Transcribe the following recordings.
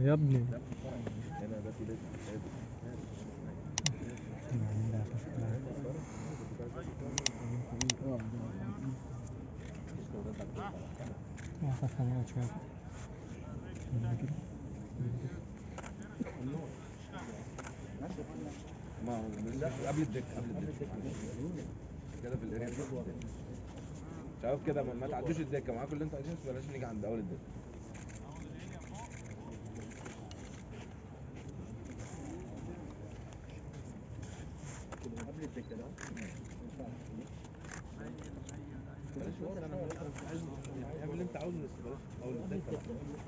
يا ابني هنا ده في لسه ما هو من ده قبل الدك قبل الدك كده في الاريا بتاعت الدك. شباب كده ما, ما تعدوش الدكه معاكم اللي انتوا عايزينه بس بلاش نيجي عند اول الدكه بلاش بس انا مثلا عايز اعمل اللي انت عاوزه بس بلاش اول الدكه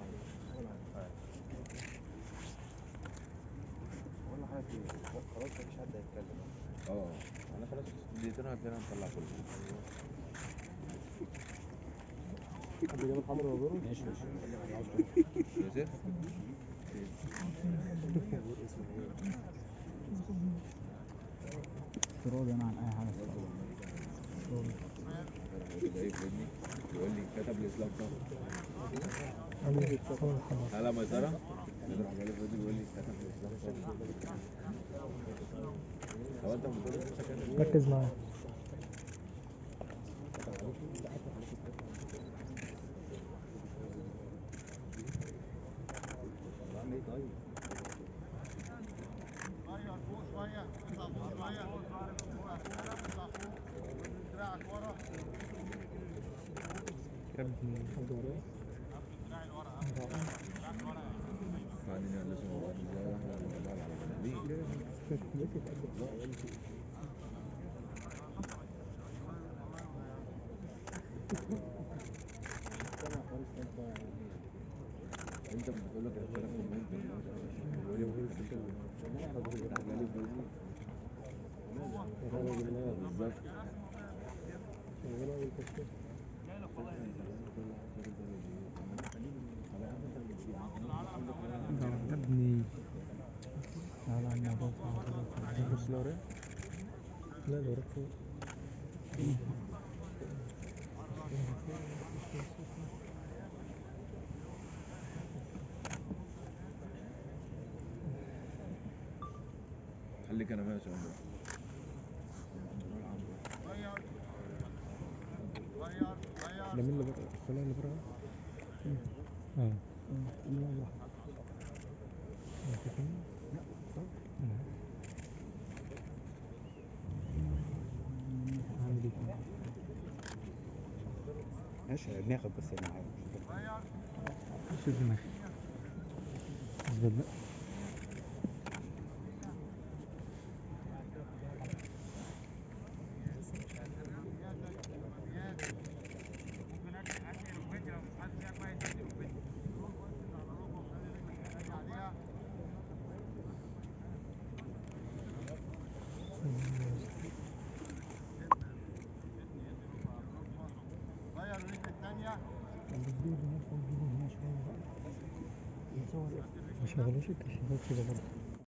خلاص مفيش حد هيتكلم اه انا خلاص دقيقتين وهتلاقينا نطلع كله حد جاب الحضر وزوره؟ ماشي يوسف راضي انا عن اي حاجه جاي في ودني يقول لي كتب الاسلام صح هلا ميسرة يروح جاي في ودني بيقول لي كتب الاسلام صح هو انت بتقول لي مش كاتب ركز معايا بعمل ايه طيب؟ يا ابني بعدين يقول لي اسمه بعد ازاي احنا بنطلع على ليه انت بتقول لك الكلام مهم بيقول لي مهم بالظبط يا ابني لا لا الموضوع صعب بس لو لا لو ركز خليك انا ماشي والله ده مين اللي بره الصلاة اللي بره اه لا ماشي ناخد بس اللي معانا شوف دماغي اثبت بقى ما شغلوش الكشافات كده برضه